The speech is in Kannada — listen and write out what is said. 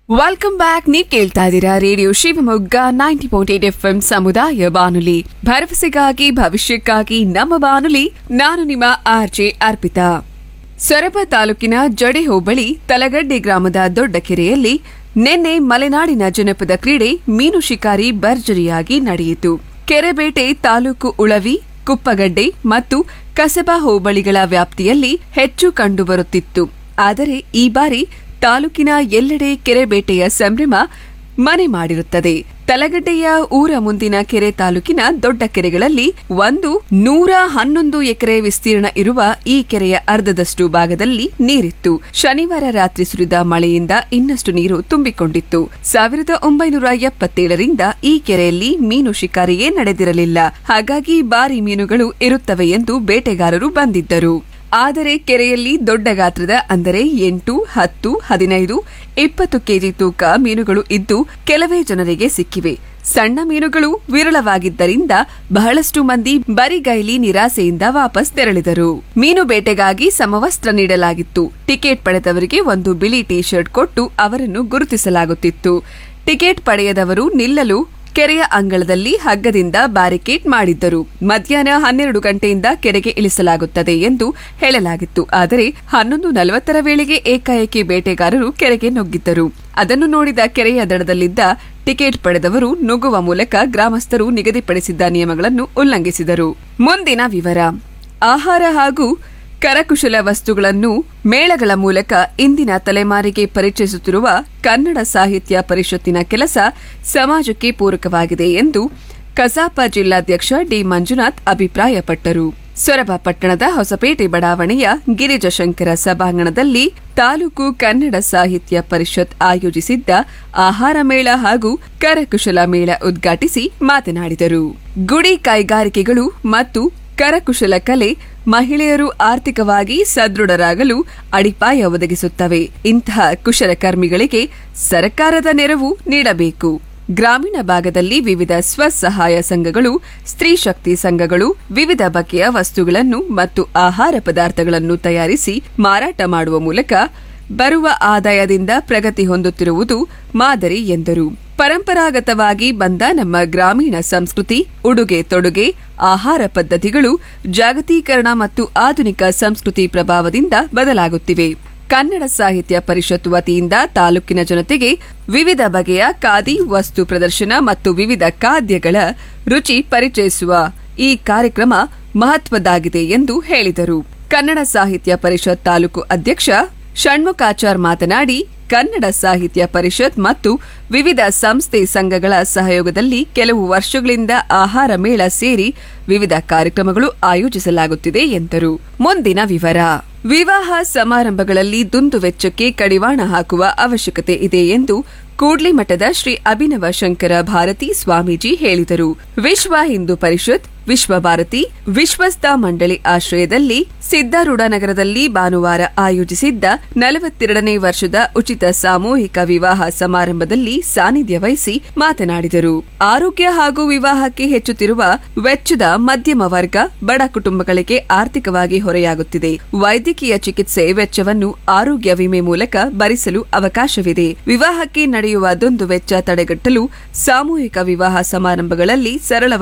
ವೆಲ್ಕಮ್ ಬ್ಯಾಕ್ ನೀವ್ ಕೇಳ್ತಾ ಇದ್ದೀರಾ radio Shivamogga ninety point eight F M ಸಮುದಾಯ ಬಾನುಲಿ ಭರವಸೆಗಾಗಿ ಭವಿಷ್ಯಕ್ಕಾಗಿ ನಮ್ಮ ಬಾನುಲಿ ನಾನು ನಿಮ್ಮ ಆರ್ಜೆ ಅರ್ಪಿತಾ ಸೊರಬ ತಾಲೂಕಿನ ಜಡೆ ಹೋಬಳಿ ತಲಗಡ್ಡೆ ಗ್ರಾಮದ ದೊಡ್ಡ ಕೆರೆಯಲ್ಲಿ ನಿನ್ನೆ ಮಲೆನಾಡಿನ ಜನಪದ ಕ್ರೀಡೆ ಮೀನು ಶಿಕಾರಿ ಭರ್ಜರಿಯಾಗಿ ನಡೆಯಿತು ಕೆರೆಬೇಟೆ ತಾಲೂಕು ಉಳವಿ ಕುಪ್ಪಗಡ್ಡೆ ಮತ್ತು ಕಸಬಾ ಹೋಬಳಿಗಳ ವ್ಯಾಪ್ತಿಯಲ್ಲಿ ಹೆಚ್ಚು ಕಂಡುಬರುತ್ತಿತ್ತು ಆದರೆ ಈ ಬಾರಿ ತಾಲೂಕಿನ ಎಲ್ಲೆಡೆ ಕೆರೆಬೇಟೆಯ ಸಂಭ್ರಮ ಮನೆ ಮಾಡಿರುತ್ತದೆ ತಲಗಡ್ಡೆಯ ಊರ ಮುಂದಿನ ಕೆರೆ ತಾಲೂಕಿನ ದೊಡ್ಡ ಕೆರೆಗಳಲ್ಲಿ ಒಂದು ನೂರ ಹನ್ನೊಂದು ಎಕರೆ ವಿಸ್ತೀರ್ಣ ಇರುವ ಈ ಕೆರೆಯ ಅರ್ಧದಷ್ಟು ಭಾಗದಲ್ಲಿ ನೀರಿತ್ತು ಶನಿವಾರ ರಾತ್ರಿ ಸುರಿದ ಮಳೆಯಿಂದ ಇನ್ನಷ್ಟು ನೀರು ತುಂಬಿಕೊಂಡಿತ್ತು ಸಾವಿರದ ಒಂಬೈನೂರ ಎಪ್ಪತ್ತೇಳರಿಂದ ಈ ಕೆರೆಯಲ್ಲಿ ಮೀನು ಶಿಕಾರಿಯೇ ನಡೆದಿರಲಿಲ್ಲ ಹಾಗಾಗಿ ಭಾರಿ ಮೀನುಗಳು ಇರುತ್ತವೆ ಎಂದು ಬೇಟೆಗಾರರು ಬಂದಿದ್ದರು ಆದರೆ ಕೆರೆಯಲ್ಲಿ ದೊಡ್ಡ ಗಾತ್ರದ ಅಂದರೆ ಎಂಟು ಹತ್ತು ಹದಿನೈದು ಇಪ್ಪತ್ತು ಕೆಜಿ ತೂಕ ಮೀನುಗಳು ಇದ್ದು ಕೆಲವೇ ಜನರಿಗೆ ಸಿಕ್ಕಿವೆ ಸಣ್ಣ ಮೀನುಗಳು ವಿರಳವಾಗಿದ್ದರಿಂದ ಬಹಳಷ್ಟು ಮಂದಿ ಬರಿಗೈಲಿ ನಿರಾಸೆಯಿಂದ ವಾಪಸ್ ತೆರಳಿದರು ಮೀನು ಬೇಟೆಗಾಗಿ ಸಮವಸ್ತ್ರ ನೀಡಲಾಗಿತ್ತು ಟಿಕೆಟ್ ಪಡೆದವರಿಗೆ ಒಂದು ಬಿಳಿ ಟಿ ಶರ್ಟ್ ಕೊಟ್ಟು ಅವರನ್ನು ಗುರುತಿಸಲಾಗುತ್ತಿತ್ತು ಟಿಕೆಟ್ ಪಡೆಯದವರು ನಿಲ್ಲಲು ಕೆರೆಯ ಅಂಗಳದಲ್ಲಿ ಹಗ್ಗದಿಂದ ಬ್ಯಾರಿಕೇಡ್ ಮಾಡಿದ್ದರು ಮಧ್ಯಾಹ್ನ ಹನ್ನೆರಡು ಗಂಟೆಯಿಂದ ಕೆರೆಗೆ ಇಳಿಸಲಾಗುತ್ತದೆ ಎಂದು ಹೇಳಲಾಗಿತ್ತು ಆದರೆ ಹನ್ನೊಂದು ನಲವತ್ತರ ವೇಳೆಗೆ ಏಕಾಏಕಿ ಬೇಟೆಗಾರರು ಕೆರೆಗೆ ನುಗ್ಗಿದ್ದರು ಅದನ್ನು ನೋಡಿದ ಕೆರೆಯ ದಡದಲ್ಲಿದ್ದ ಟಿಕೆಟ್ ಪಡೆದವರು ನುಗ್ಗುವ ಮೂಲಕ ಗ್ರಾಮಸ್ಥರು ನಿಗದಿಪಡಿಸಿದ್ದ ನಿಯಮಗಳನ್ನು ಉಲ್ಲಂಘಿಸಿದರು ಮುಂದಿನ ವಿವರ ಆಹಾರ ಹಾಗೂ ಕರಕುಶಲ ವಸ್ತುಗಳನ್ನು ಮೇಳಗಳ ಮೂಲಕ ಇಂದಿನ ತಲೆಮಾರಿಗೆ ಪರಿಚಯಿಸುತ್ತಿರುವ ಕನ್ನಡ ಸಾಹಿತ್ಯ ಪರಿಷತ್ತಿನ ಕೆಲಸ ಸಮಾಜಕ್ಕೆ ಪೂರಕವಾಗಿದೆ ಎಂದು ಕಸಾಪ ಜಿಲ್ಲಾಧ್ಯಕ್ಷ ಡಿ ಮಂಜುನಾಥ್ ಅಭಿಪ್ರಾಯಪಟ್ಟರು ಸೊರಬ ಪಟ್ಟಣದ ಹೊಸಪೇಟೆ ಬಡಾವಣೆಯ ಗಿರಿಜಶಂಕರ ಸಭಾಂಗಣದಲ್ಲಿ ತಾಲೂಕು ಕನ್ನಡ ಸಾಹಿತ್ಯ ಪರಿಷತ್ ಆಯೋಜಿಸಿದ್ದ ಆಹಾರ ಮೇಳ ಹಾಗೂ ಕರಕುಶಲ ಮೇಳ ಉದ್ಘಾಟಿಸಿ ಮಾತನಾಡಿದರು ಗುಡಿ ಕೈಗಾರಿಕೆಗಳು ಮತ್ತು ಕರಕುಶಲ ಕಲೆ ಮಹಿಳೆಯರು ಆರ್ಥಿಕವಾಗಿ ಸದೃಢರಾಗಲು ಅಡಿಪಾಯ ಒದಗಿಸುತ್ತವೆ ಇಂತಹ ಕುಶಲಕರ್ಮಿಗಳಿಗೆ ಸರ್ಕಾರದ ನೆರವು ನೀಡಬೇಕು ಗ್ರಾಮೀಣ ಭಾಗದಲ್ಲಿ ವಿವಿಧ ಸ್ವಸಹಾಯ ಸಂಘಗಳು ಸ್ತ್ರೀ ಶಕ್ತಿ ಸಂಘಗಳು ವಿವಿಧ ಬಗೆಯ ವಸ್ತುಗಳನ್ನು ಮತ್ತು ಆಹಾರ ಪದಾರ್ಥಗಳನ್ನು ತಯಾರಿಸಿ ಮಾರಾಟ ಮಾಡುವ ಮೂಲಕ ಬರುವ ಆದಾಯದಿಂದ ಪ್ರಗತಿ ಹೊಂದುತ್ತಿರುವುದು ಮಾದರಿ ಎಂದರು ಪರಂಪರಾಗತವಾಗಿ ಬಂದ ನಮ್ಮ ಗ್ರಾಮೀಣ ಸಂಸ್ಕೃತಿ ಉಡುಗೆ ತೊಡುಗೆ ಆಹಾರ ಪದ್ಧತಿಗಳು ಜಾಗತೀಕರಣ ಮತ್ತು ಆಧುನಿಕ ಸಂಸ್ಕೃತಿ ಪ್ರಭಾವದಿಂದ ಬದಲಾಗುತ್ತಿವೆ ಕನ್ನಡ ಸಾಹಿತ್ಯ ಪರಿಷತ್ ವತಿಯಿಂದ ತಾಲೂಕಿನ ಜನತೆಗೆ ವಿವಿಧ ಬಗೆಯ ಖಾದಿ ವಸ್ತು ಪ್ರದರ್ಶನ ಮತ್ತು ವಿವಿಧ ಖಾದ್ಯಗಳ ರುಚಿ ಪರಿಚಯಿಸುವ ಈ ಕಾರ್ಯಕ್ರಮ ಮಹತ್ವದ್ದಾಗಿದೆ ಎಂದು ಹೇಳಿದರು ಕನ್ನಡ ಸಾಹಿತ್ಯ ಪರಿಷತ್ ತಾಲೂಕು ಅಧ್ಯಕ್ಷ ಷಣ್ಮುಖಾಚಾರ್ ಮಾತನಾಡಿ ಕನ್ನಡ ಸಾಹಿತ್ಯ ಪರಿಷತ್ ಮತ್ತು ವಿವಿಧ ಸಂಸ್ಥೆ ಸಂಘಗಳ ಸಹಯೋಗದಲ್ಲಿ ಕೆಲವು ವರ್ಷಗಳಿಂದ ಆಹಾರ ಮೇಳ ಸೇರಿ ವಿವಿಧ ಕಾರ್ಯಕ್ರಮಗಳು ಆಯೋಜಿಸಲಾಗುತ್ತಿದೆ ಎಂದರು ಮುಂದಿನ ವಿವರ ವಿವಾಹ ಸಮಾರಂಭಗಳಲ್ಲಿ ದುಂದು ವೆಚ್ಚಕ್ಕೆ ಕಡಿವಾಣ ಹಾಕುವ ಅವಶ್ಯಕತೆ ಇದೆ ಎಂದು ಕೂಡ್ಲಿ ಮಠದ ಶ್ರೀ ಅಭಿನವ ಶಂಕರ ಭಾರತಿ ಸ್ವಾಮೀಜಿ ಹೇಳಿದರು ವಿಶ್ವ ಹಿಂದೂ ಪರಿಷತ್ ವಿಶ್ವ ಭಾರತಿ ವಿಶ್ವಸ್ತ ಮಂಡಳಿ ಆಶ್ರಯದಲ್ಲಿ ಸಿದ್ದಾರೂಢ ನಗರದಲ್ಲಿ ಭಾನುವಾರ ಆಯೋಜಿಸಿದ್ದ ನಲವತ್ತೆರಡನೇ ವರ್ಷದ ಉಚಿತ ಸಾಮೂಹಿಕ ವಿವಾಹ ಸಮಾರಂಭದಲ್ಲಿ ಸಾನ್ನಿಧ್ಯ ವಹಿಸಿ ಮಾತನಾಡಿದರು ಆರೋಗ್ಯ ಹಾಗೂ ವಿವಾಹಕ್ಕೆ ಹೆಚ್ಚುತ್ತಿರುವ ವೆಚ್ಚದ ಮಧ್ಯಮ ವರ್ಗ ಬಡ ಕುಟುಂಬಗಳಿಗೆ ಆರ್ಥಿಕವಾಗಿ ಹೊರೆಯಾಗುತ್ತಿದೆ ವೈದ್ಯಕೀಯ ಚಿಕಿತ್ಸೆ ವೆಚ್ಚವನ್ನು ಆರೋಗ್ಯ ವಿಮೆ ಮೂಲಕ ಭರಿಸಲು ಅವಕಾಶವಿದೆ ವಿವಾಹಕ್ಕೆ ನಡೆಯುವ ದುಂದು ವೆಚ್ಚ ತಡೆಗಟ್ಟಲು ಸಾಮೂಹಿಕ ವಿವಾಹ ಸಮಾರಂಭಗಳಲ್ಲಿ ಸರಳವಾಗಿ